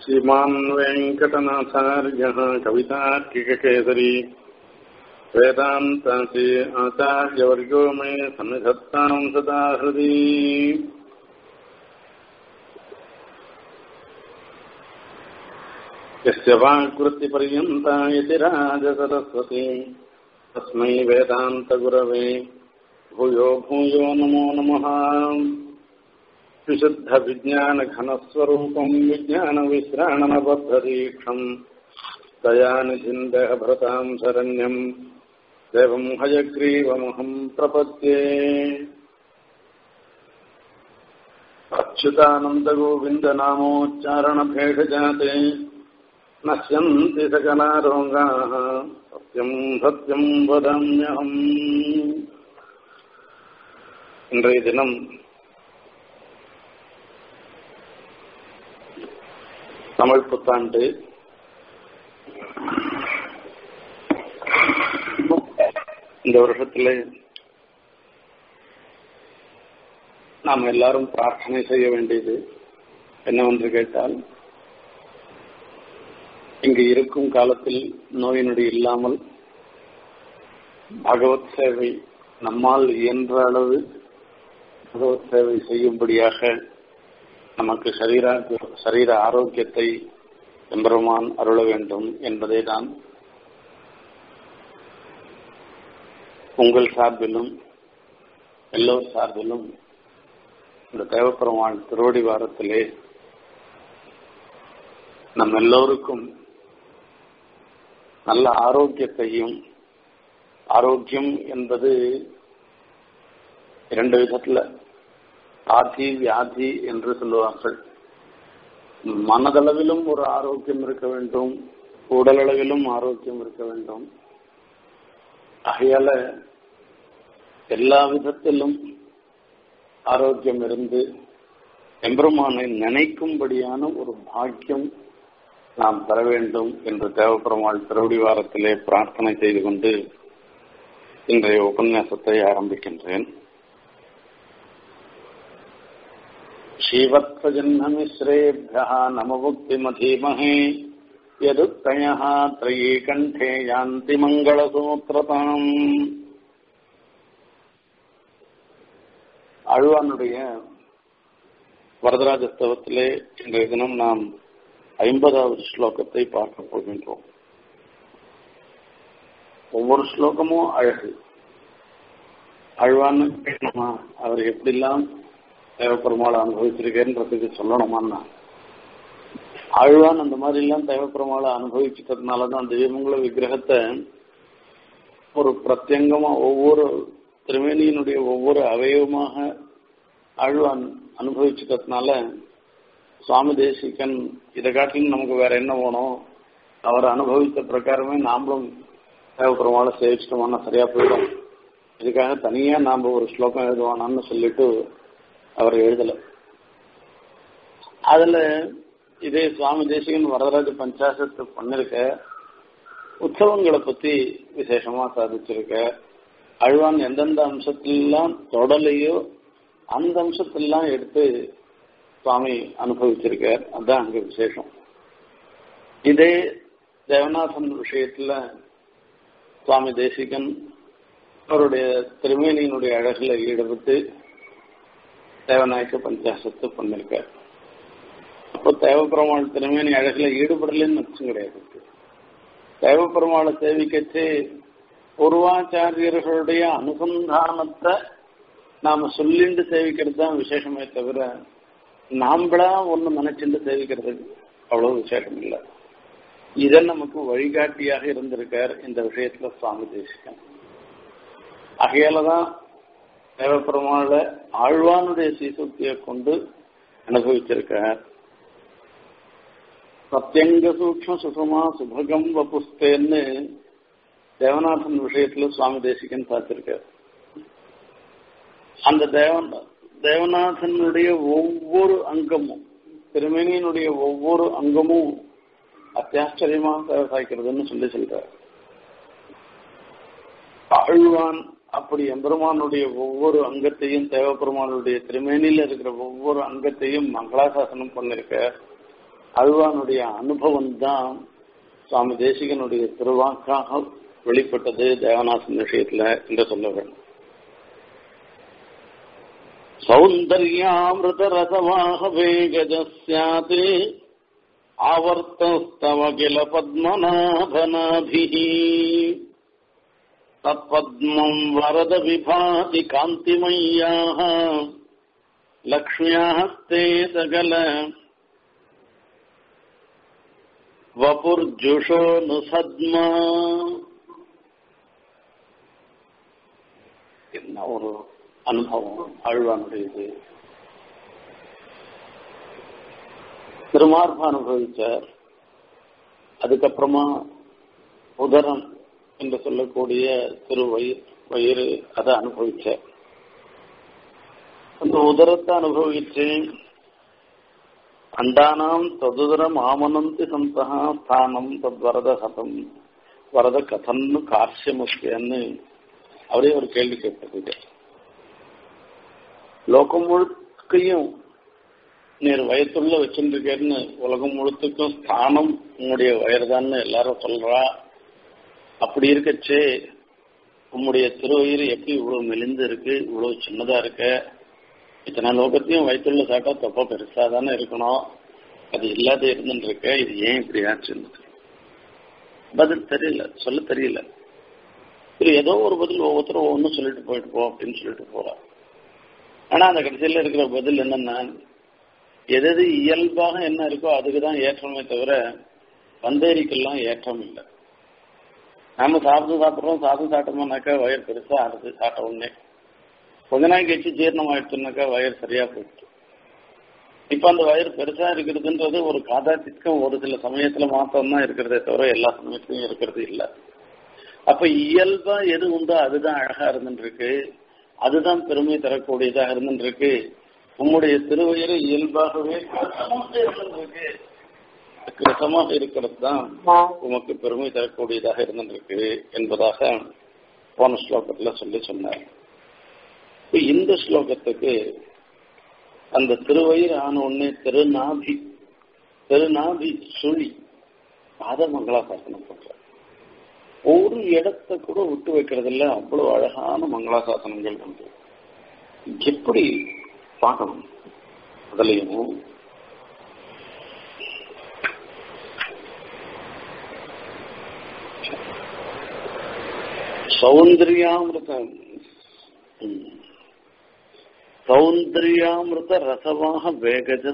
श्रीमान् वेङ्कटनाथार्यः कवितार्किककेसरी वेदान्तासि आचार्यवर्गो मे सन्निधत्तां सदा हृदि यस्य वाक्वृत्तिपर्यन्ता यति राजसरस्वती तस्मै वेदान्तगुरवे भूयो भूयो नमो नमः विशुद्धविज्ञानघनस्वरूपम् विज्ञानविश्राणनबद्धदीक्षम् दयानिधिम् देहभृताम् शरण्यम् देवम् हयग्रीवमहम् प्रपद्ये अच्युतानन्दगोविन्दनामोच्चारणभेषजाते नश्यन्ति सकलारोगाः सत्यम् सत्यम् वदाम्यहम् இன்றைய தினம் தமிழ் புத்தாண்டு இந்த வருஷத்துல நாம் எல்லாரும் பிரார்த்தனை செய்ய வேண்டியது என்னவென்று கேட்டால் இங்கு இருக்கும் காலத்தில் நோய் நொடி இல்லாமல் பகவத் சேவை நம்மால் இயன்ற அளவு பகவத் சேவை செய்யும்படியாக நமக்கு சரீர சரீர ஆரோக்கியத்தை எம்பெருமான் அருள வேண்டும் என்பதை நான் உங்கள் சார்பிலும் எல்லோர் சார்பிலும் இந்த தேவப்பெருமான் திருவடி வாரத்திலே நம் எல்லோருக்கும் நல்ல ஆரோக்கியத்தையும் ஆரோக்கியம் என்பது இரண்டு விதத்துல ஆதி வியாதி என்று சொல்லுவார்கள் மனதளவிலும் ஒரு ஆரோக்கியம் இருக்க வேண்டும் உடலளவிலும் ஆரோக்கியம் இருக்க வேண்டும் ஆகையால எல்லா விதத்திலும் ஆரோக்கியம் இருந்து எம்பெருமானை நினைக்கும்படியான ஒரு பாக்கியம் நாம் பெற வேண்டும் என்று தேவப்பெருமாள் திருவடி வாரத்திலே பிரார்த்தனை செய்து கொண்டு இன்றைய உபன்யாசத்தை ஆரம்பிக்கின்றேன் श्रीवत्सजह्नमिश्रेभ्यः नममुक्तिमधीमहे यदुक्तयः त्रयी कण्ठे यान्ति மங்களசூத்திரதாம் அழ்வானுடைய வரதராஜஸ்தவத்திலே இன்றைய தினம் நாம் ஐம்பதாவது ஸ்லோகத்தை பார்க்க போகின்றோம் ஒவ்வொரு ஸ்லோகமும் அழகு அழ்வான்னு கேட்கணுமா அவர் எப்படிலாம் தேவப்பெருமாளை அனுபவிச்சிருக்கேன்றதுக்கு சொல்லணுமான்னா ஆழ்வான் அந்த மாதிரி எல்லாம் தேவப்பெருமாளை அனுபவிச்சிட்டதுனாலதான் திவ்யமங்கல விக்கிரகத்தை ஒரு பிரத்யங்கமா ஒவ்வொரு திருமேனியினுடைய ஒவ்வொரு அவயவமாக ஆழ்வான் அனுபவிச்சிட்டதுனால சுவாமி தேசிகன் இதை காட்டிலும் நமக்கு வேற என்ன வேணும் அவர் அனுபவித்த பிரகாரமே நாமளும் தேவப்பெருமாளை சேவிச்சிட்டோம்னா சரியா போயிடும் இதுக்காக தனியா நாம ஒரு ஸ்லோகம் எழுதுவானான்னு சொல்லிட்டு அவர் எழுதல அதுல இதே சுவாமி தேசிகன் வரதராஜ பஞ்சாசத்து பண்ணிருக்க உற்சவங்களை பத்தி விசேஷமா சாதிச்சிருக்க அழ்வான் எந்தெந்த அம்சத்திலாம் தொடலையோ அந்த அம்சத்திலாம் எடுத்து சுவாமி அனுபவிச்சிருக்கார் அதுதான் அங்க விசேஷம் இதே தேவநாதன் விஷயத்துல சுவாமி தேசிகன் அவருடைய திருமேனியினுடைய அழகுல ஈடுபட்டு தேவநாயக்க பஞ்சாசத்து பண்ணிருக்கார் அப்போ தேவப்பெருமாள் திருமேனி அழகுல ஈடுபடலன்னு வச்சும் கிடையாது தேவப்பெருமாளை சேவிக்கச்சு பூர்வாச்சாரியர்களுடைய அனுசந்தானத்தை நாம சொல்லிண்டு சேவிக்கிறது தான் விசேஷமே தவிர நாம்பளா ஒண்ணு நினைச்சுட்டு சேவிக்கிறது அவ்வளவு விசேஷம் இல்லை இதை நமக்கு வழிகாட்டியாக இருந்திருக்கார் இந்த விஷயத்துல சுவாமி தேசிகன் ஆகையாலதான் தேவப்பெருமாள ஆழ்வானுடைய சீசுக்தியை கொண்டு அனுபவிச்சிருக்கார் சத்தியங்க சூக்ம சுசுமா சுபகம் வபுஸ்தேன்னு தேவநாதன் விஷயத்துல சுவாமி தேசிகன் பார்த்திருக்கார் அந்த தேவன் தேவநாதனுடைய ஒவ்வொரு அங்கமும் திருமேனியினுடைய ஒவ்வொரு அங்கமும் அத்தியாச்சரியமாக விவசாயிக்கிறதுன்னு சொல்லி சொல்றார் ஆழ்வான் அப்படி எம்பெருமானுடைய ஒவ்வொரு அங்கத்தையும் தேவபெருமானுடைய திருமேனியில இருக்கிற ஒவ்வொரு அங்கத்தையும் மங்களாசாசனம் பண்ணிருக்க அழ்வானுடைய அனுபவம் தான் சுவாமி தேசிகனுடைய திருவாக்காக வெளிப்பட்டது தேவநாசன் விஷயத்துல என்று சொல்ல வேண்டும் சௌந்தர்யாமிருத ரசவாக வேகஜஸ்யாத் ஆவர்த்தஸ்தவ கில பத்மநாபனாபிः தத்பத்மம் வரத விபாதி காந்திமய்யாः லக்ஷ்மியாः ते सकल வபுர்ஜுஷோ நுசத்மா என்ன ஒரு அனுபவம் ஆழ்வானுடையது திருமார்ப அனுபவிச்சார் அதுக்கப்புறமா உதரம் என்று சொல்லக்கூடிய திரு வயிறு வயிறு அதை அனுபவிச்சார் அந்த உதரத்தை அனுபவிச்சு அண்டானாம் ததுதரம் ஆமனந்தி சந்தகா ஸ்தானம் தத் வரத கதம் வரத கதன்னு கார்ஷியமஸ்தியன்னு அவரே ஒரு கேள்வி கேட்டது லோகம் முழுக்கையும் நீர் வயத்துள்ள வச்சுருக்கேன்னு உலகம் முழுத்துக்கும் ஸ்தானம் உன்னுடைய வயர்தான்னு எல்லாரும் சொல்றா அப்படி இருக்கச்சே உம்முடைய திருவயிறு எப்படி இவ்வளவு மெலிந்து இருக்கு இவ்வளவு சின்னதா இருக்க இத்தனை லோகத்தையும் வயிற்றுள்ள சாட்டா தொப்ப பெருசா தானே இருக்கணும் அது இல்லாத இருந்துட்டு இருக்க இது ஏன் இப்படி ஆச்சுன்னு பதில் தெரியல சொல்ல தெரியல சரி ஏதோ ஒரு பதில் ஒவ்வொருத்தரும் ஒவ்வொன்றும் சொல்லிட்டு போயிட்டு போ அப்படின்னு சொல்லிட்டு போறா ஆனா அந்த கடைசியில இருக்கிற பதில் என்னன்னா எது எது இயல்பாக என்ன இருக்கோ அதுக்கு தான் ஏற்றமே தவிர வந்தேரிக்கெல்லாம் ஏற்றம் இல்லை நாம சாப்பிட்டு சாப்பிட்றோம் சாப்பிட்டு சாப்பிட்டோம்னாக்கா வயிறு பெருசா ஆடுது சாப்பிட்ட உடனே கொஞ்ச நாள் கழிச்சு ஜீரணம் ஆயிடுச்சுனாக்கா வயிறு சரியா போயிடுச்சு இப்ப அந்த வயிறு பெருசா இருக்கிறதுன்றது ஒரு காதாத்திற்கும் ஒரு சில சமயத்துல மாத்திரம் தான் இருக்கிறதே தவிர எல்லா சமயத்திலையும் இருக்கிறது இல்லை அப்ப இயல்பா எது உண்டோ அதுதான் அழகா இருந்துருக்கு அதுதான் பெருமை தரக்கூடியதாக இருந்துருக்கு உம்முடைய திருவயிறு இயல்பாகவே இருந்துருக்கு கிருத்தமாக இருக்கிறது தான் உமக்கு பெருமை தரக்கூடியதாக இருந்துருக்கு என்பதாக போன ஸ்லோகத்துல சொல்லி சொன்னார் இந்த ஸ்லோகத்துக்கு அந்த திருவயிறு ஆன உடனே திருநாபி திருநாபி சுழி அத மங்களாசாசனம் பண்ற ஒரு இடத்த கூட விட்டு வைக்கிறது இல்ல அவ்வளவு அழகான மங்களாசாசனங்கள் உண்டு எப்படி பார்க்கணும் அதுலயும் சௌந்தர்யாமிருதம் சௌந்தர்யாமிருத ரசமாக வேகஜ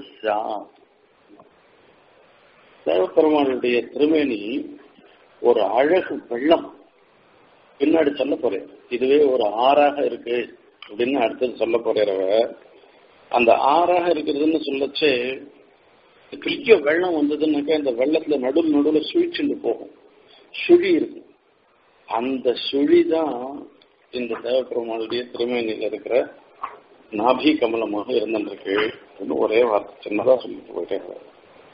தேவப்பெருமானுடைய திருமேனி ஒரு அழகு வெள்ளம் பின்னாடி சொல்ல போறேன் இதுவே ஒரு ஆறாக இருக்கு அப்படின்னு அடுத்தது சொல்ல போறவ அந்த ஆறாக இருக்கிறதுன்னு சொல்லச்சே பெரிய வெள்ளம் வந்ததுன்னாக்கா இந்த வெள்ளத்துல நடுவில் நடுவில் சுழிச்சுட்டு போகும் சுழி இருக்கு அந்த சுழி தான் இந்த தேவப்பெருமானுடைய திருமேனியில் இருக்கிற நாபி கமலமாக இருந்திருக்கு ஒரே வார்த்தை சின்னதா சொல்லிட்டு போயிட்டே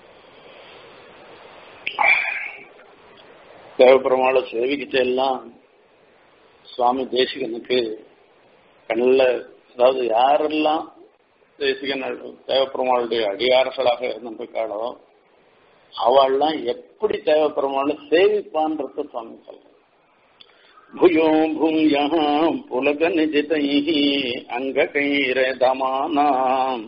தேவப்பெருமாளை சேவிக்கிட்ட எல்லாம் சுவாமி தேசிகனுக்கு கண்ணில் அதாவது யாரெல்லாம் தேசிகன் தேவப்பெருமாளுடைய அடியாரர்களாக இருந்திருக்காளோ அவள்லாம் எப்படி தேவப்பெருமாளை சேவிப்பான்றத சுவாமி சொல்ற भूयो भूयः पुलकनिजितैः अङ्गकैरदमानाम्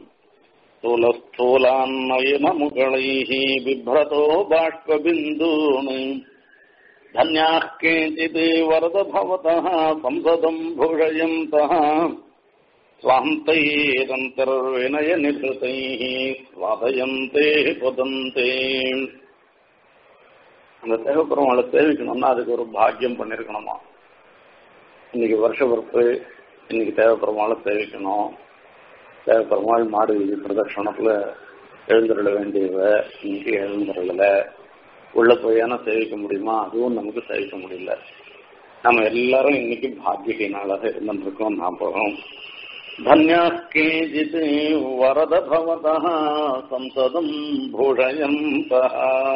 स्थूलस्थूलान्नयनमुगलैः बिभ्रतो बाष्पबिन्दून् धन्याः केचित् वरद भवतः संसदम् भूषयन्तः स्वान्तैरन्तर्विनयनिधृतैः स्वादयन्ते वदन्ते அந்த தேவப்பெருமாளை சேவிக்கணும்னா அதுக்கு ஒரு பாக்கியம் பண்ணிருக்கணுமா இன்னைக்கு வருஷ பிறப்பு இன்னைக்கு தேவப்பெருமாளை சேவிக்கணும் தேவப்பெருமாள் மாடு வீதி பிரதட்சணத்துல எழுந்துருள வேண்டியவ இன்னைக்கு எழுந்துருளல உள்ள போயானா சேவிக்க முடியுமா அதுவும் நமக்கு சேவிக்க முடியல நம்ம எல்லாரும் இன்னைக்கு பாக்கியனாளாக இருந்துருக்கோம் ஞாபகம் धन्याश्केचित् वरद भवतः संसदम् भूषयन्तः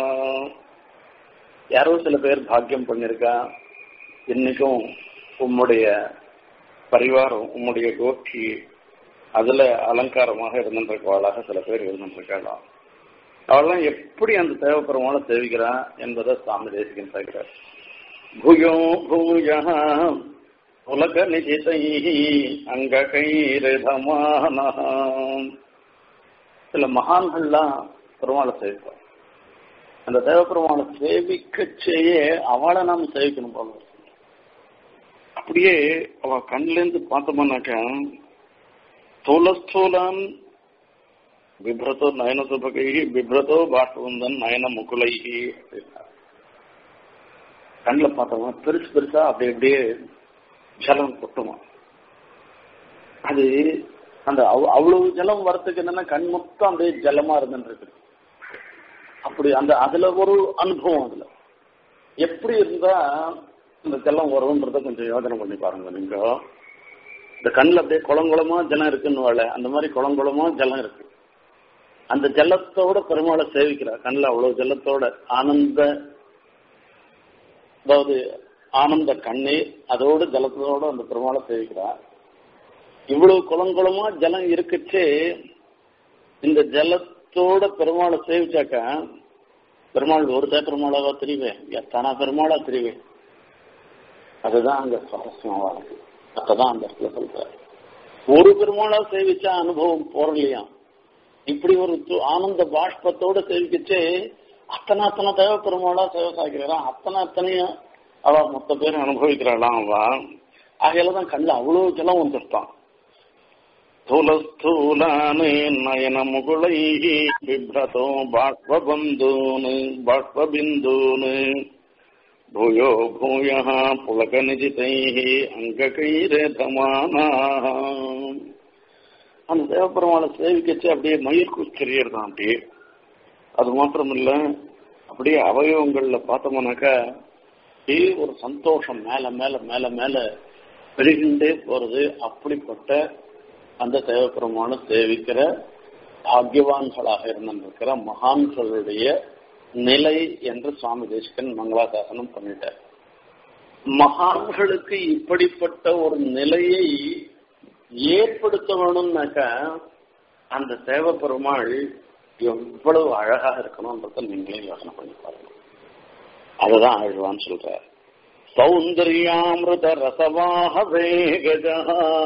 யாரோ சில பேர் பாக்கியம் பண்ணிருக்கா இன்னைக்கும் உம்முடைய பரிவாரம் உம்முடைய கோஷ்டி அதுல அலங்காரமாக இருந்திருக்கவாளாக சில பேர் இருந்திருக்கலாம் அவெல்லாம் எப்படி அந்த தேவப்பெருமாளை சேவிக்கிறா என்பதை சுவாமி தேசிகன் பார்க்கிறார் பூயோ பூய உலக நிஜிதை அங்க கைரதமான சில மகான்கள்லாம் பெருமாளை சேவிப்பார் அந்த தேவப்பெருமாளை சேவிக்கச்சேயே அவளை நாம் சேவிக்கணும் போல அப்படியே அவ கண்ல இருந்து பார்த்தோம்னாக்கா தோலஸ்தோலான் பிப்ரதோ நயன சுபகை பிப்ரதோ பாஷ்பவந்தன் நயன முகுலைகி கண்ணில் பார்த்தோம்னா பெருசு பெருசா அப்படி அப்படியே ஜலம் கொட்டுமா அது அந்த அவ்வளவு ஜலம் வரத்துக்கு என்னன்னா கண் மொத்தம் அப்படியே ஜலமா இருந்துருக்கு அப்படி அந்த அதுல ஒரு அனுபவம் அதுல எப்படி இருந்தா இந்த ஜலம் வரும்ன்றத கொஞ்சம் யோசனை பண்ணி பாருங்க நீங்க இந்த கண்ணில் அப்படியே குளங்குளமா ஜலம் இருக்குன்னு வாழ அந்த மாதிரி குளங்குளமா ஜலம் இருக்கு அந்த ஜலத்தோட பெருமாளை சேவிக்கிறார் கண்ணில் அவ்வளவு ஜலத்தோட ஆனந்த அதாவது ஆனந்த கண்ணீர் அதோடு ஜலத்தோட அந்த பெருமாளை சேவிக்கிறார் இவ்வளவு குளங்குளமா ஜலம் இருக்குச்சே இந்த ஜலத்தோட பெருமாளை சேவிச்சாக்க பெருமாள் ஒரு தே பெருமாளாவா தெரிவேன் எத்தனா பெருமாளா தெரிவேன் அதுதான் அங்க சுவாரஸ்யமாவா இருக்கு அப்பதான் அந்த இடத்துல சொல்றாரு ஒரு பெருமாளா சேவிச்சா அனுபவம் போறலையா இப்படி ஒரு ஆனந்த பாஷ்பத்தோட சேவிக்கச்சே அத்தனை அத்தனை தேவ பெருமாளா சேவை சாய்க்கிறான் அத்தனை அத்தனையும் அவ மொத்த பேரும் அனுபவிக்கிறாளாம் அவ ஆகையில தான் கண்ணில் அவ்வளவு ஜலம் வந்துட்டான் स्थूलस्थूलानि नयनमुकुलैः बिभ्रतो बाष्पबन्धून् बाष्पबिन्दून् भूयो भूयः पुलकनिजितैः अङ्गकैरेधमानाः அந்த தேவப்பெருமாளை சேவிக்கச்சு அப்படியே மயிர் குச்சரியர்தான் அப்படியே அது மாத்திரம் இல்ல அப்படியே அவயவங்கள்ல பார்த்தோம்னாக்கா அப்படியே ஒரு சந்தோஷம் மேல மேல மேல மேல பெருகின்றே போறது அப்படிப்பட்ட அந்த தேவப்பெருமான சேவிக்கிற பாக்யவான்களாக இருந்திருக்கிற மகான்களுடைய நிலை என்று சுவாமி தேசிகன் மங்களாசாசனம் பண்ணிட்டார் மகான்களுக்கு இப்படிப்பட்ட ஒரு நிலையை ஏற்படுத்த வேணும்னாக்கா அந்த தேவப்பெருமாள் எவ்வளவு அழகாக இருக்கணும்ன்றத நீங்களே யோசனை பண்ணி பாருங்க அதுதான் அழுவான்னு சொல்றார் சௌந்தர்யாமிருத ரசவாக வேகஜா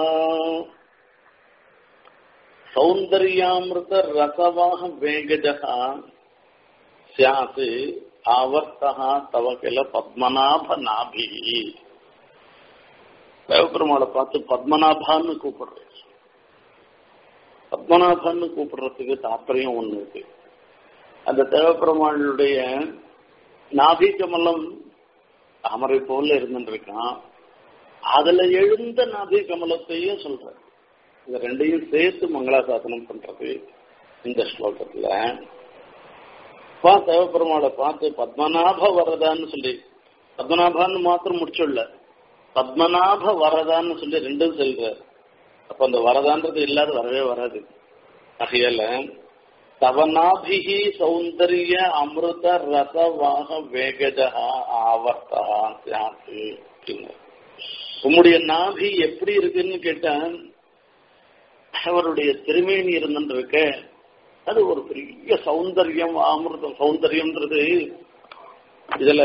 சௌந்தர்யாமிருத ரசவாக வேகஜா சியாத் ஆவர்த்தா தவ கில பத்மநாப நாபி தேவபெருமாளை பார்த்து பத்மநாபான்னு கூப்பிடுறேன் பத்மநாபன்னு கூப்பிடுறதுக்கு தாற்பயம் ஒண்ணு இருக்கு அந்த தேவபெருமாளுடைய நாபி கமலம் தாமரை போல இருந்துருக்கான் அதுல எழுந்த நாபி கமலத்தையும் சொல்ற இந்த ரெண்டையும் சேர்த்து மங்களாசாசனம் பண்றது இந்த ஸ்லோகத்துல பா தேவபெருமாளை பார்த்து பத்மநாப வரதான்னு சொல்லி பத்மநாபான்னு மாத்திரம் முடிச்சுள்ள பத்மநாப வரதான்னு சொல்லி ரெண்டும் சொல்ற அப்ப அந்த வரதான்றது இல்லாத வரவே வராது ஆகையால தவநாபிகி சௌந்தரிய அமிர்த ரசவாக வேகஜா ஆவர்த்தா சியாத்து உம்முடைய நாபி எப்படி இருக்குன்னு கேட்டேன் அவருடைய திருமேனி இருந்துருக்க அது ஒரு பெரிய சௌந்தர்யம் அமிர்தம் சௌந்தர்யம்ன்றது இதுல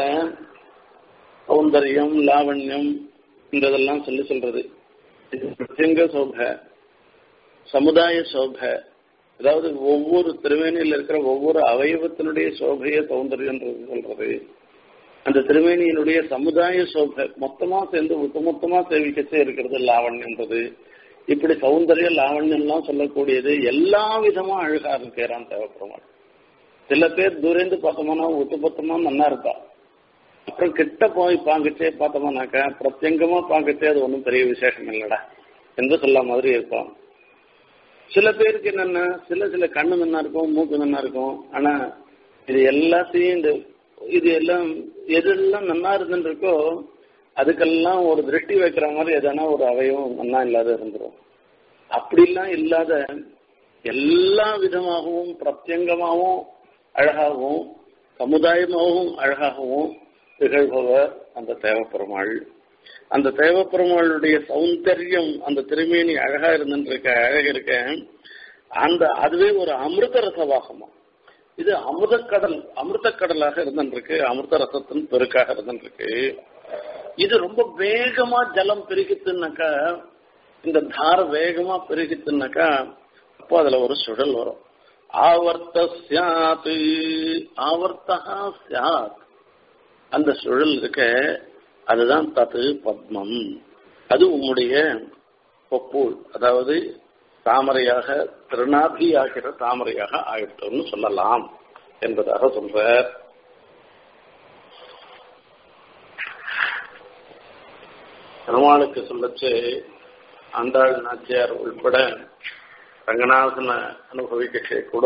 சௌந்தர்யம் லாவண்யம் என்றதெல்லாம் சொல்லி சொல்றது பிரசங்க சோப சமுதாய சோப அதாவது ஒவ்வொரு திருமேனியில் இருக்கிற ஒவ்வொரு அவயவத்தினுடைய சோபைய சௌந்தர்யன்றது சொல்றது அந்த திருமேனியினுடைய சமுதாய சோபை மொத்தமா சேர்ந்து ஒட்டுமொத்தமா சேவிக்கச்சே இருக்கிறது லாவண்யன்றது இப்படி சௌந்தர்ய லாவண்யம்லாம் சொல்லக்கூடியது எல்லா விதமா அழகா இருக்கிறான் தேவைப்படுவாள் சில பேர் தூரந்து பார்த்தோம்னா ஒட்டுமொத்தமா நன்னா இருக்கா அப்புறம் கிட்ட போய் பாங்கச்சே பார்த்தோம்னாக்கா பிரத்யங்கமா பாங்கச்சே அது ஒன்றும் பெரிய விசேஷம் இல்லடா என்று சொல்ல மாதிரி இருப்பான் சில பேருக்கு என்னன்னா சில சில கண்ணு நன்னா இருக்கும் மூக்கு நன்னா இருக்கும் ஆனா இது எல்லாத்தையும் இந்த இது எல்லாம் எதெல்லாம் நன்னா இருந்துட்டு இருக்கோ அதுக்கெல்லாம் ஒரு திருஷ்டி வைக்கிற மாதிரி எதனா ஒரு அவயவம் நன்னா இல்லாத இருந்துரும் அப்படிலாம் இல்லாத எல்லா விதமாகவும் பிரத்யங்கமாகவும் அழகாகவும் சமுதாயமாகவும் அழகாகவும் திகழ்பவர் அந்த தேவப்பெருமாள் அந்த தேவப்பெருமாளுடைய சௌந்தர்யம் அந்த திருமேனி அழகா இருந்துருக்க அழகு இருக்க அந்த அதுவே ஒரு அமிர்த ரசவாகமா இது அமிர்தக்கடல் அமிர்தக்கடலாக இருந்துருக்கு அமிர்த ரசத்தின் பெருக்காக இருந்துருக்கு இது ரொம்ப வேகமா ஜலம் பெருகித்துனாக்கா இந்த தார வேகமா பெருகித்துனாக்கா அப்போ அதுல ஒரு சுழல் வரும் ஆவர்த்த சியாத் ஆவர்த்தா சியாத் அந்த சுழல் இருக்க அதுதான் தது பத்மம் அது உம்முடைய பொப்பூல் அதாவது தாமரையாக திருநாபி ஆகிற தாமரையாக ஆயிட்டோம்னு சொல்லலாம் என்பதாக சொல்ற பெருமாளுக்கு சொல்லச்சு ஆண்டாள் நாச்சியார் உள்பட ரங்கநாதனை அனுபவிக்க கூட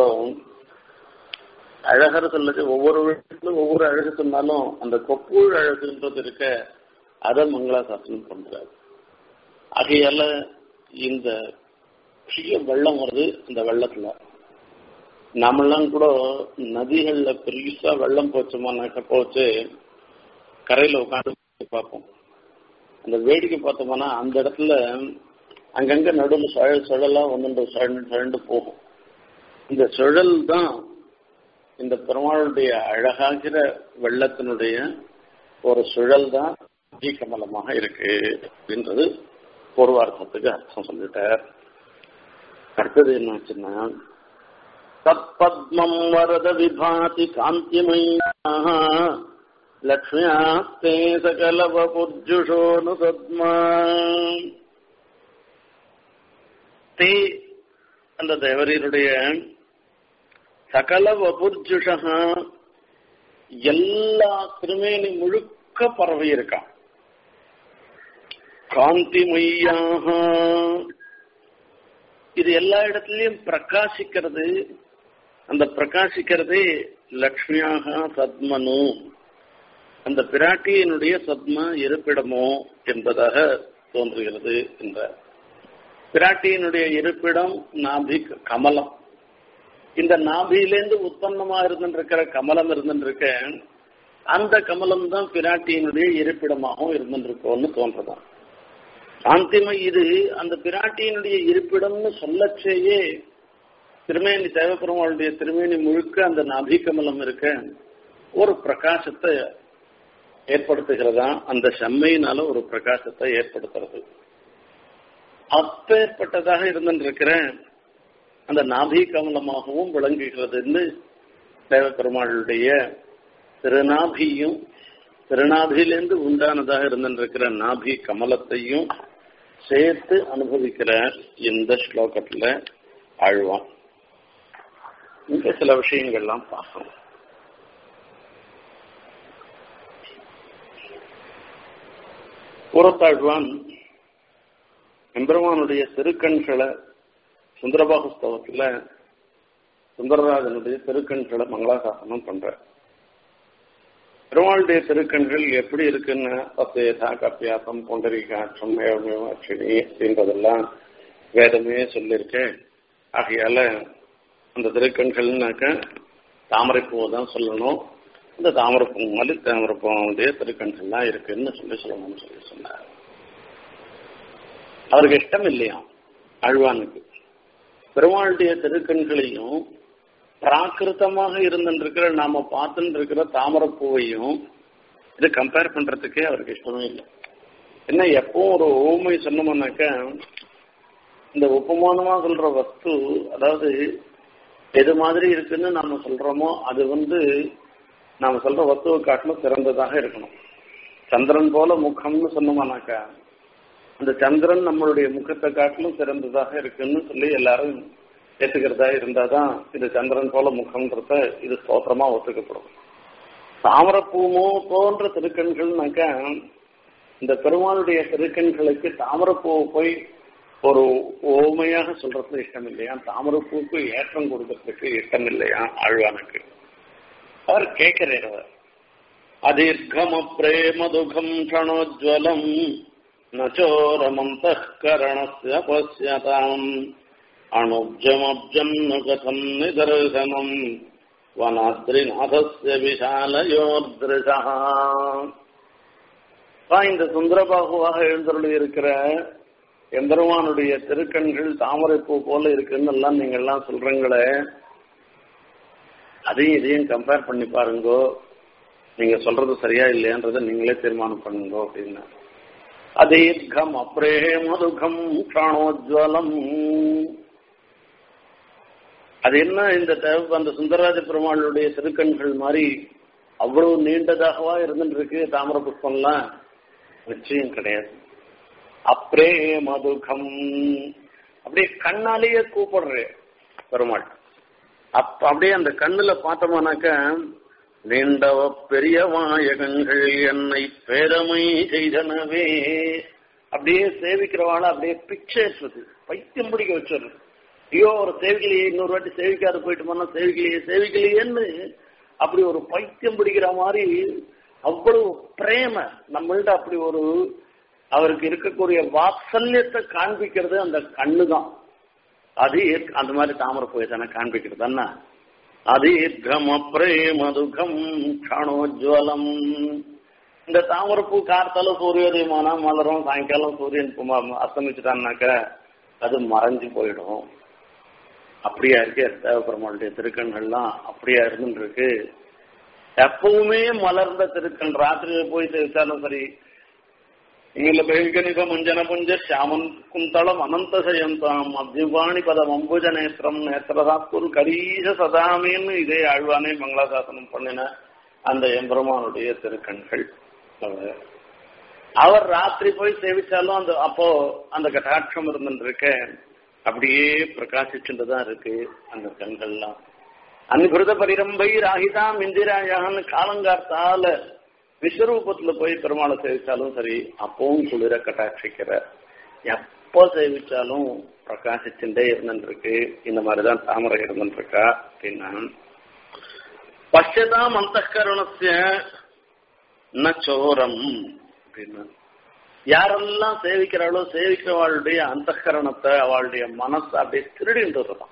அழகர் சொல்லச்சு ஒவ்வொரு வீட்டிலும் ஒவ்வொரு அழகு சொன்னாலும் அந்த கொப்பூழ் அழகுன்றது இருக்க அதை மங்களாசாசனம் பண்றாரு ஆகையால இந்த பெரிய வெள்ளம் வருது அந்த வெள்ளத்துல நம்மெல்லாம் கூட நதிகள்ல பெருசா வெள்ளம் போச்சோமானாக்க போச்சு கரையில உட்காந்து பார்ப்போம் அந்த வேடிக்கை பார்த்தோம்னா அந்த இடத்துல அங்கங்க நடுவில் சுழல் சுழலா ஒன்று சுழண்டு சுழண்டு போகும் இந்த சுழல் தான் இந்த பெருமாளுடைய அழகாகிற வெள்ளத்தினுடைய ஒரு சுழல் தான் கமலமாக இருக்கு அப்படின்றது பூர்வார்த்தத்துக்கு அர்த்தம் சொல்லிட்டார் அடுத்தது என்னாச்சுன்னா தத்பத்மம் வரத விபாதி காந்திமயா லக்ஷ்மியாஸ்தே சகலவ புர்ஜுஷோனு சத்மா தே அந்த தேவரீருடைய சகல வபுர்ஜுஷா எல்லா திருமேனி முழுக்க பரவி இருக்கான் காந்தி மையாக இது எல்லா இடத்துலயும் பிரகாசிக்கிறது அந்த பிரகாசிக்கிறதே லக்ஷ்மியாக சத்மனு அந்த பிராட்டியினுடைய சத்ம இருப்பிடமோ என்பதாக தோன்றுகிறது என்ற பிராட்டியினுடைய இருப்பிடம் நாபி கமலம் இந்த நாபியிலேருந்து உற்பத்தமா இருந்துருக்கிற கமலம் இருந்துருக்க அந்த கமலம் தான் பிராட்டியினுடைய இருப்பிடமாகவும் இருந்துருக்கோன்னு தோன்றதான் சாந்திமை இது அந்த பிராட்டியினுடைய இருப்பிடம்னு சொல்லச்சேயே திருமேனி தேவப்பெருமாளுடைய திருமேனி முழுக்க அந்த நாபி கமலம் இருக்க ஒரு பிரகாசத்தை ஏற்படுத்துகிறதா அந்த செம்மையினால ஒரு பிரகாசத்தை ஏற்படுத்துறது அப்பேற்பட்டதாக இருந்திருக்கிற அந்த நாபி கமலமாகவும் விளங்குகிறதுன்னு தேவப்பெருமாளுடைய திருநாபியும் திருநாபியிலிருந்து உண்டானதாக இருந்திருக்கிற நாபி கமலத்தையும் சேர்த்து அனுபவிக்கிறார் இந்த ஸ்லோகத்துல ஆழ்வான் இங்க சில விஷயங்கள்லாம் பார்க்கணும் புறத்தாழ்வான் எம்பெருமானுடைய திருக்கண்களை சுந்தரபாகுஸ்தவத்துல சுந்தரராஜனுடைய திருக்கண்களை மங்களாசாசனம் பண்ற பெருமாளுடைய திருக்கண்கள் எப்படி இருக்குன்னு பத்தேதா கப்பியாசம் பொண்டரிகாட்சம் ஏவமேவாட்சினி அப்படின்றதெல்லாம் வேதமே சொல்லியிருக்கேன் ஆகையால அந்த திருக்கண்கள்னாக்க தாமரைப்பூவை தான் சொல்லணும் இந்த தாமரைப்பூ மாதிரி தாமரைப்பூவுடைய திருக்கண்கள்லாம் இருக்குன்னு சொல்லி சொல்லணும்னு சொல்லி சொன்னார் அவருக்கு இஷ்டம் இல்லையா அழ்வானுக்கு பெருமாளுடைய திருக்கண்களையும் பிராகிருத்தமாக இருந்துருக்கிற நாம பார்த்துட்டு இருக்கிற தாமரைப்பூவையும் இது கம்பேர் பண்றதுக்கே அவருக்கு இஷ்டமே இல்லை என்ன எப்பவும் ஒரு ஓமை சொன்னோம்னாக்க இந்த உபமானமா சொல்ற வஸ்து அதாவது எது மாதிரி இருக்குன்னு நாம சொல்றோமோ அது வந்து நாம சொல்ற வஸ்துவை காட்டிலும் சிறந்ததாக இருக்கணும் சந்திரன் போல முகம்னு சொன்னோம்னாக்கா அந்த சந்திரன் நம்மளுடைய முகத்தை காட்டிலும் சிறந்ததாக இருக்குன்னு சொல்லி எல்லாரும் ஏத்துக்கிறதா இருந்தாதான் இது சந்திரன் போல முகம்ன்றத இது ஸ்தோத்திரமா ஒத்துக்கப்படும் தாமரப்பூமோ போன்ற திருக்கண்கள்னாக்கா இந்த பெருமாளுடைய திருக்கண்களுக்கு தாமரப்பூவை போய் ஒரு ஓமையாக சொல்றதுல இஷ்டம் இல்லையா தாமரப்பூவுக்கு ஏற்றம் கொடுக்கறதுக்கு இஷ்டம் இல்லையா ஆழ்வானுக்கு அவர் கேட்கிறார் அதீர்கம பிரேம துகம் க்ஷணோஜ்வலம் நச்சோரமந்தः கரணस्य பசியதாம் அணுப்ஜமப்ஜம் கதம் நிதர்சனம் வனாத்ரிநாதஸ்ய விஷாலயோர்திருஷா இந்த சுந்தரபாகுவாக எழுந்தருளி இருக்கிற எம்பெருமானுடைய திருக்கண்கள் தாமரைப்பூ போல இருக்குன்னு எல்லாம் நீங்க எல்லாம் சொல்றீங்களே அதையும் இதையும் கம்பேர் பண்ணி பாருங்கோ நீங்க சொல்றது சரியா இல்லையான்றதை நீங்களே தீர்மானம் பண்ணுங்க அப்படின்னா அதீர்க்கம் அப்ரேமதுகம் பிராணோஜ்வலம் அது என்ன இந்த தேவ அந்த சுந்தரராஜ பெருமாளுடைய திருக்கண்கள் மாதிரி அவ்வளவு நீண்டதாகவா இருந்துட்டு இருக்கு தாமிர புஷ்பம்லாம் நிச்சயம் கிடையாது அப்ரே மதுகம் அப்படியே கண்ணாலேயே கூப்பிடுற பெருமாள் அப்ப அப்படியே அந்த கண்ணுல பார்த்தோம்னாக்க நீண்டவ பெரிய வாயகங்கள் என்னை பேரமை செய்தனவே அப்படியே சேவிக்கிறவாள அப்படியே பிச்சேற்றுறது பைத்தியம் பிடிக்க வச்சிடுறது ஐயோ ஒரு சேவிக்கலையே இன்னொரு வாட்டி சேவிக்காத போயிட்டு போனா சேவிக்கலையே சேவிக்கலையேன்னு அப்படி ஒரு பைத்தியம் பிடிக்கிற மாதிரி அவ்வளவு பிரேம நம்மள்ட்ட அப்படி ஒரு அவருக்கு இருக்கக்கூடிய வாத்சல்யத்தை காண்பிக்கிறது அந்த கண்ணு தான் அது அந்த மாதிரி தாமரை போய் தானே காண்பிக்கிறது என்ன அதீர்க்கம் பிரேமதுகம் க்ஷணோஜ்வலம் இந்த தாமரைப்பூ கார்த்தால சூரியோதயமானா மலரும் சாயங்காலம் சூரியன் அஸ்தமிச்சுட்டான்னாக்க அது மறைஞ்சு போயிடும் அப்படியா இருக்கு தேவபெருமாளுடைய திருக்கண்கள்லாம் அப்படியா இருந்துட்டு இருக்கு எப்பவுமே மலர்ந்த திருக்கண் ராத்திரியில போய் தெரிவித்தாலும் சரி இங்கில பகிர்கணித மஞ்சன புஞ்ச சாமன் குந்தளம் அனந்த சயந்தாம் அப்திவாணி பதம் அம்புஜ நேத்திரம் நேத்திரதாக்குரு கரீச சதாமின்னு இதே ஆழ்வானே மங்களாசாசனம் பண்ணின அந்த எம்பெருமானுடைய திருக்கண்கள் அவர் ராத்திரி போய் சேவிச்சாலும் அந்த அப்போ அந்த கட்டாட்சம் இருந்துருக்க அப்படியே பிரகாசிச்சுட்டு தான் இருக்கு அந்த கண்கள்லாம் அன்பிருத பரிரம்பை ராகிதாம் இந்திராயான்னு காலங்கார்த்தால விஸ்வரூபத்துல போய் பெருமாளை சேவிச்சாலும் சரி அப்பவும் குளிர கட்டாட்சிக்கிற எப்போ சேவிச்சாலும் பிரகாசிச்சுட்டே இருந்துருக்கு இந்த மாதிரிதான் தாமரை இருந்துருக்கா அப்படின்னா பஷ்யதாம் அந்த கருணசிய நோரம் அப்படின்னா யாரெல்லாம் சேவிக்கிறாளோ சேவிக்கிறவாளுடைய அந்த கரணத்தை அவளுடைய மனசை அப்படியே திருடின்றதுதான்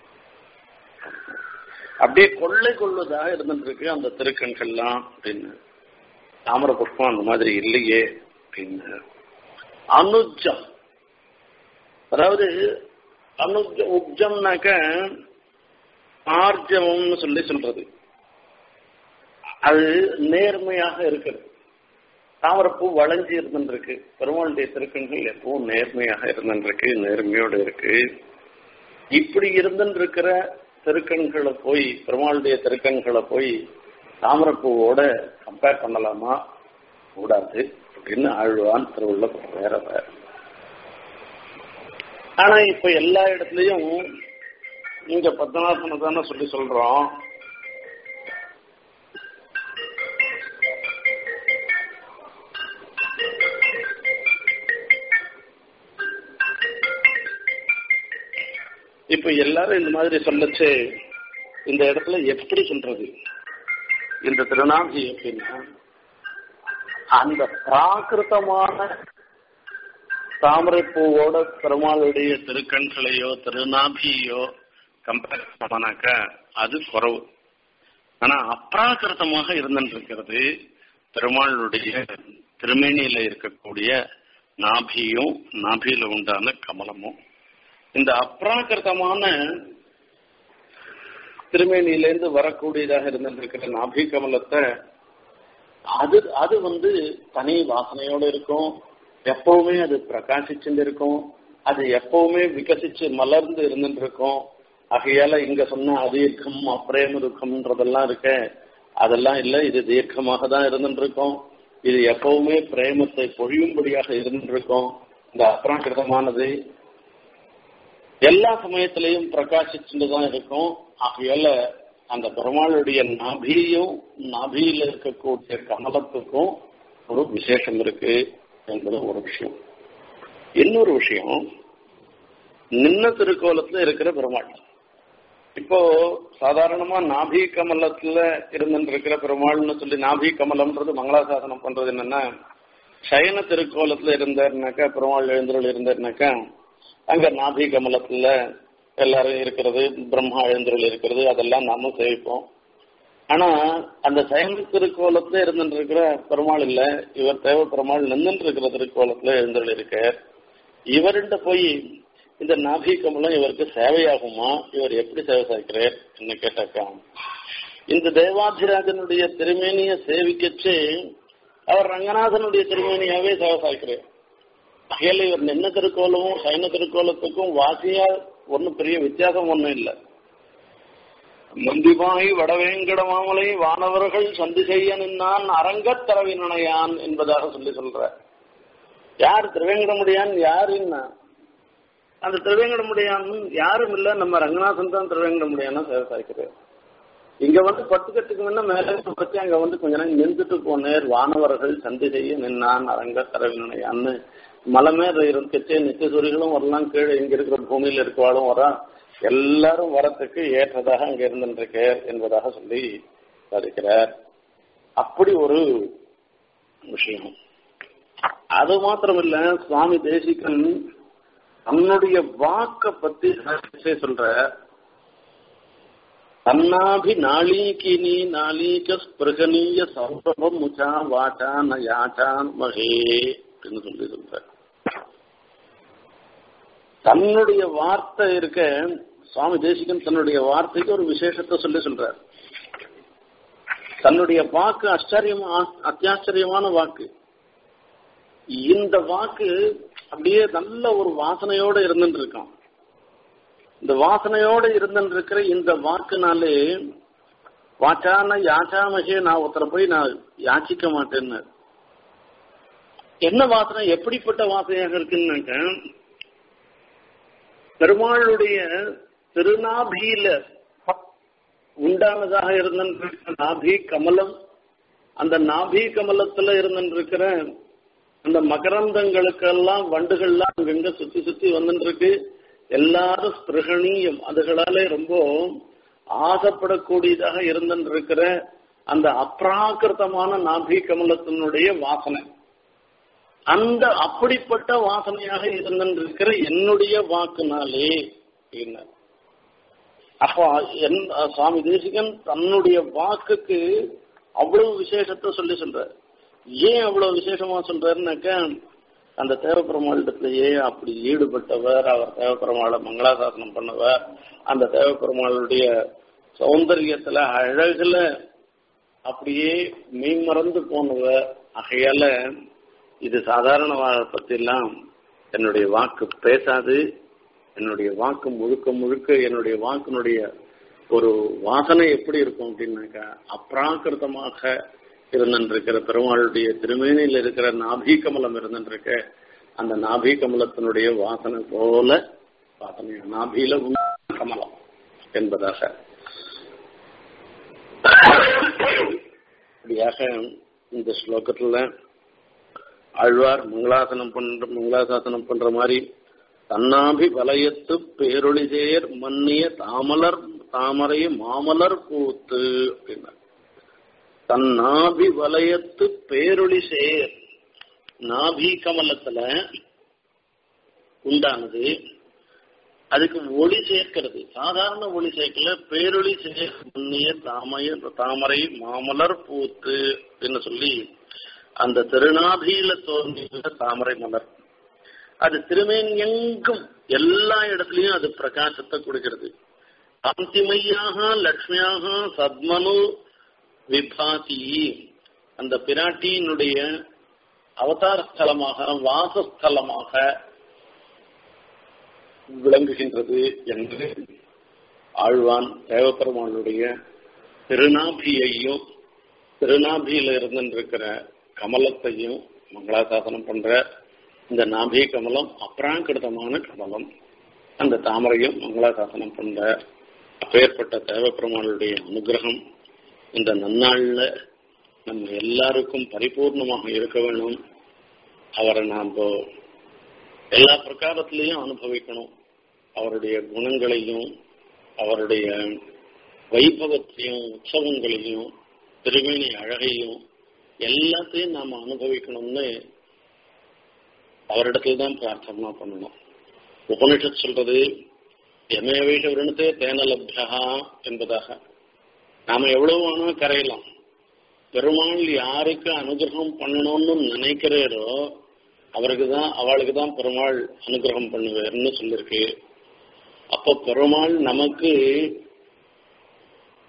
அப்படியே கொள்ளை கொள்வதாக இருந்துட்டு இருக்கு அந்த திருக்கண்கள்லாம் அப்படின்னு தாமர புஷ்பம் அந்த மாதிரி இல்லையே அப்படின்னு அனுஜம் அதாவது அனுஜ உப்ஜம்னாக்க ஆர்ஜவம்னு சொல்லி சொல்றது அது நேர்மையாக இருக்கிறது தாமரப்பூ வளைஞ்சு இருந்துருக்கு பெருமாளுடைய திருக்கண்கள் எப்பவும் நேர்மையாக இருந்துருக்கு நேர்மையோடு இருக்கு இப்படி இருந்துருக்கிற திருக்கண்களை போய் பெருமாளுடைய திருக்கண்களை போய் தாமரப்பூவோட கம்பேர் பண்ணலாமா கூடாது அப்படின்னு ஆழ்வான் திருவுள்ள வேற வேற ஆனா இப்ப எல்லா இடத்துலயும் இங்க பத்மநாபனை தானே சொல்லி சொல்றோம் இப்ப எல்லாரும் இந்த மாதிரி சொல்லச்சு இந்த இடத்துல எப்படி சொல்றது இந்த திருநாபி எப்படின்னா அந்த பிராகிருத்தமான தாமரைப்பூவோட பெருமாளுடைய திருக்கண்களையோ திருநாபியோ கம்பேர் பண்ணாக்க அது குறவு ஆனா அப்ராகிருத்தமாக இருந்துருக்கிறது பெருமாளுடைய திருமேனியில இருக்கக்கூடிய நாபியும் நாபியில உண்டான கமலமும் இந்த அப்ராகிருத்தமான திருமேனியிலேருந்து வரக்கூடியதாக இருந்திருக்கிற நாபி கமலத்தை அது அது வந்து தனி வாசனையோடு இருக்கும் எப்பவுமே அது பிரகாசிச்சுட்டு இருக்கும் அது எப்பவுமே விகசிச்சு மலர்ந்து இருந்துட்டு இருக்கும் ஆகையால இங்க சொன்ன அதீர்க்கம் அப்ரேம துக்கம்ன்றதெல்லாம் இருக்க அதெல்லாம் இல்ல இது தீர்க்கமாக தான் இருந்துட்டு இருக்கும் இது எப்பவுமே பிரேமத்தை பொழியும்படியாக இருந்துட்டு இருக்கும் இந்த அப்ராகிருதமானது எல்லா சமயத்திலையும் பிரகாசிச்சுட்டு தான் இருக்கும் ஆகையால அந்த பெருமாளுடைய நாபியும் நாபியில இருக்கக்கூடிய கமலத்துக்கும் ஒரு விசேஷம் இருக்கு என்பது ஒரு விஷயம் இன்னொரு விஷயம் நின்ன திருக்கோலத்துல இருக்கிற பெருமாள் இப்போ சாதாரணமா நாபி கமலத்துல இருந்துருக்கிற பெருமாள்னு சொல்லி நாபி கமலம்ன்றது மங்களாசாசனம் பண்றது என்னன்னா சயன திருக்கோலத்துல இருந்தாருனாக்கா பெருமாள் எழுந்தருள் இருந்தாருனாக்கா அங்க நாபி கமலத்துல எல்லாரும் இருக்கிறது பிரம்மா எழுந்தருள் இருக்கிறது அதெல்லாம் நாமும் சேவிப்போம் ஆனா அந்த சயன திருக்கோலத்துல இருந்துட்டு இருக்கிற பெருமாள் இல்ல இவர் தேவ பெருமாள் நின்றுட்டு இருக்கிற திருக்கோலத்துல எழுந்தருள் இருக்க இவர்கிட்ட போய் இந்த நாபி கமலம் இவருக்கு சேவையாகுமா இவர் எப்படி சேவை சாய்க்கிறார் என்ன கேட்டாக்கா இந்த தேவாதிராஜனுடைய திருமேனிய சேவிக்கச்சு அவர் ரங்கநாதனுடைய திருமேனியாவே சேவை சாய்க்கிறார் அகையில இவர் நின்ன திருக்கோலமும் சைன திருக்கோலத்துக்கும் வாசியா ஒன்றும் பெரிய வித்தியாசம் ஒன்றும் இல்லை முந்திமாய் வடவேங்கட மாமலை வானவர்கள் சந்தி செய்ய நின்னான் அரங்கத் தரவினையான் என்பதாக சொல்லி சொல்ற யார் திருவேங்கடமுடியான் யார் என்ன அந்த திருவேங்கடமுடியான் யாரும் இல்ல நம்ம ரங்கநாதன் தான் திருவேங்கடமுடியான் சேவை சாய்க்கிறார் இங்க வந்து பட்டுக்கட்டுக்கு முன்ன மேலே பத்தி அங்க வந்து கொஞ்ச நேரம் நின்றுட்டு போனேர் வானவர்கள் சந்தி செய்ய நின்னான் அரங்க தரவினையான்னு மலை மேல இருக்கச்சே நித்தியசூரிகளும் வரலாம் கீழே இங்க இருக்கிற பூமியில இருக்கவாளும் வரா எல்லாரும் வரத்துக்கு ஏற்றதாக அங்க இருந்திருக்கு என்பதாக சொல்லி சாதிக்கிறார் அப்படி ஒரு விஷயம் அது மாத்திரமில்ல சுவாமி தேசிகன் தன்னுடைய வாக்க பத்தி சொல்ற தன்னாபி நாளீகினி நாளீக ஸ்பிருகனீய சௌரபம் முச்சா வாச்சா நயாச்சான் மகே அப்படின்னு சொல்லி சொல்ற தன்னுடைய வார்த்தை இருக்க சுவாமி தேசிகன் தன்னுடைய வார்த்தைக்கு ஒரு விசேஷத்தை சொல்லி சொல்றார் தன்னுடைய வாக்கு ஆச்சரியமா அத்தியாச்சரியமான வாக்கு இந்த வாக்கு அப்படியே நல்ல ஒரு வாசனையோட இருந்துட்டு இருக்கான் இந்த வாசனையோட இருந்துட்டு இருக்கிற இந்த வாக்குனாலே வாச்சான யாச்சாமகே நான் ஒருத்தரை போய் நான் யாச்சிக்க மாட்டேன்னு என்ன வாசனை எப்படிப்பட்ட வாசனையாக இருக்குன்னாக்க பெருமாளுடைய திருநாபியில உண்டானதாக இருந்திருக்கிற நாபி கமலம் அந்த நாபி கமலத்துல இருந்திருக்கிற அந்த மகரந்தங்களுக்கெல்லாம் வண்டுகள்லாம் அங்கங்க சுத்தி சுத்தி வந்துட்டு இருக்கு எல்லாரும் ஸ்பிருகணீயம் அதுகளாலே ரொம்ப ஆசைப்படக்கூடியதாக இருந்திருக்கிற அந்த அப்ராக்கிருத்தமான நாபி கமலத்தினுடைய வாசனை அந்த அப்படிப்பட்ட வாசனையாக இருந்திருக்கிற என்னுடைய வாக்குனாலே அப்படின்னார் அப்போ என் சுவாமி தேசிகன் தன்னுடைய வாக்குக்கு அவ்வளவு விசேஷத்தை சொல்லி சொல்றார் ஏன் அவ்வளவு விசேஷமா சொல்றாருனாக்க அந்த தேவப்பெருமாளிடத்திலேயே அப்படி ஈடுபட்டவர் அவர் தேவப்பெருமாளை மங்களாசாசனம் பண்ணவர் அந்த தேவப்பெருமாளுடைய சௌந்தரியத்துல அழகுல அப்படியே மெய்மறந்து போனவர் ஆகையால இது சாதாரண பத்தியெல்லாம் என்னுடைய வாக்கு பேசாது என்னுடைய வாக்கு முழுக்க முழுக்க என்னுடைய வாக்கினுடைய ஒரு வாசனை எப்படி இருக்கும் அப்படின்னாக்கா அப்ராக்கிருத்தமாக இருந்திருக்கிற பெருமாளுடைய திருமேனியில் இருக்கிற நாபி கமலம் இருந்திருக்க அந்த நாபி கமலத்தினுடைய வாசனை போல வாசனை நாபியில கமலம் என்பதாக இப்படியாக இந்த ஸ்லோகத்துல ஆழ்வார் மங்களாசனம் பண்ற மங்களாசாசனம் பண்ற மாதிரி தன்னாபி வலயத்து பேரொளிசேர் மன்னிய தாமலர் தாமரை மாமலர் பூத்து அப்படின்னா தன்னாபி வலயத்து பேரொளி சேர் நாபி கமலத்துல உண்டானது அதுக்கு ஒளி சேர்க்கிறது சாதாரண ஒளி சேர்க்கல பேரொளி சேர் மன்னிய தாமய தாமரை மாமலர் பூத்து அப்படின்னு சொல்லி அந்த திருநாபியில தோன்றிய தாமரை மலர் அது திருமேன் எங்கும் எல்லா இடத்துலயும் அது பிரகாசத்தை கொடுக்கிறது காந்திமையாக லக்ஷ்மியாக சத்மனு விபாதி அந்த பிராட்டியினுடைய அவதார ஸ்தலமாக வாசஸ்தலமாக விளங்குகின்றது என்று ஆழ்வான் தேவப்பெருமானுடைய திருநாபியையும் திருநாபியில இருந்திருக்கிற கமலத்தையும் மங்களாசாசனம் பண்ற இந்த நாபி கமலம் அப்ராங்கிருதமான கமலம் அந்த தாமரையும் மங்களாசாசனம் பண்ற அப்பேற்பட்ட தேவப்பெருமானுடைய அனுகிரகம் இந்த நன்னாள்ல நம்ம எல்லாருக்கும் பரிபூர்ணமாக இருக்க வேணும் அவரை நாம் எல்லா பிரகாரத்திலையும் அனுபவிக்கணும் அவருடைய குணங்களையும் அவருடைய வைபவத்தையும் உற்சவங்களையும் திருமேனி அழகையும் எல்லாத்தையும் நாம் அனுபவிக்கணும்னு அவரிடத்துல தான் பிரார்த்தனா பண்ணணும் உபனிஷத் சொல்றது எமேவைஷ விருணத்தே தேனலப்யா என்பதாக நாம எவ்வளவு வேணா கரையலாம் பெருமாள் யாருக்கு அனுகிரகம் பண்ணணும்னு நினைக்கிறீரோ அவருக்கு தான் அவளுக்கு தான் பெருமாள் அனுகிரகம் பண்ணுவார்னு சொல்லியிருக்கு அப்போ பெருமாள் நமக்கு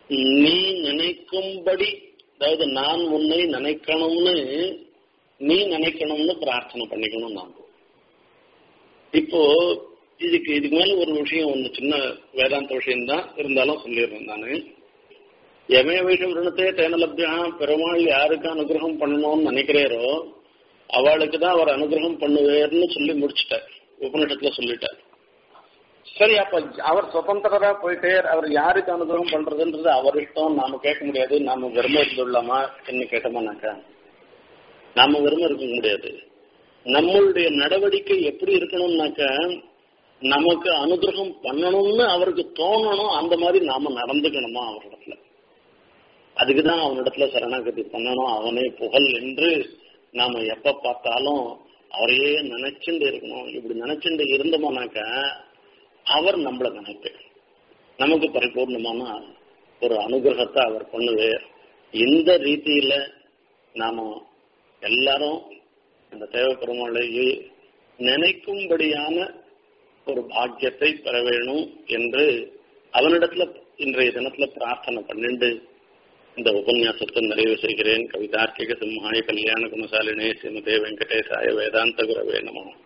நீ நினைக்கும்படி அதாவது நான் உன்னை நினைக்கணும்னு நீ நினைக்கணும்னு பிரார்த்தனை பண்ணிக்கணும் நாம் இப்போ இதுக்கு இதுக்கு மேல ஒரு விஷயம் ஒண்ணு சின்ன வேதாந்த விஷயம் தான் இருந்தாலும் சொல்லிடுறேன் நானு எமே விஷயம் ருணத்தே தேனலப்தியா பெருமாள் யாருக்கு அனுகிரகம் பண்ணணும்னு நினைக்கிறாரோ அவளுக்கு தான் அவர் அனுகிரகம் பண்ணுவேர்னு சொல்லி முடிச்சிட்டார் உபநிஷத்துல சொல்லிட்டார் சரி அப்ப அவர் சுதந்திரரா போயிட்டே அவர் யாருக்கு அனுகிரகம் பண்றதுன்றது அவர் இஷ்டம் நாம கேட்க முடியாது நாம வெறுமை இருந்துள்ளாமா என்ன கேட்டோமானாக்கா நாம வெறுமை இருக்க முடியாது நம்மளுடைய நடவடிக்கை எப்படி இருக்கணும்னாக்கா நமக்கு அனுகிரகம் பண்ணணும்னு அவருக்கு தோணணும் அந்த மாதிரி நாம நடந்துக்கணுமா அவரிடத்துல அதுக்குதான் அவனிடத்துல சரணாகதி பண்ணணும் அவனே புகழ் என்று நாம எப்ப பார்த்தாலும் அவரையே நினைச்சுட்டு இருக்கணும் இப்படி நினைச்சுட்டு இருந்தோம்னாக்க அவர் நம்மள நினைப்பார் நமக்கு பரிபூர்ணமான ஒரு அனுகிரகத்தை அவர் பண்ணுவார் இந்த ரீதியில நாம எல்லாரும் அந்த தேவப்பெருமாளையே நினைக்கும்படியான ஒரு பாக்கியத்தை பெற வேணும் என்று அவனிடத்துல இன்றைய தினத்துல பிரார்த்தனை பண்ணிண்டு இந்த உபன்யாசத்தை நிறைவு செய்கிறேன் கவிதார்க்கிக சிம்ஹாய கல்யாண குணசாலினே ஸ்ரீமதே வெங்கடேசாய வேதாந்த குரவே நமோ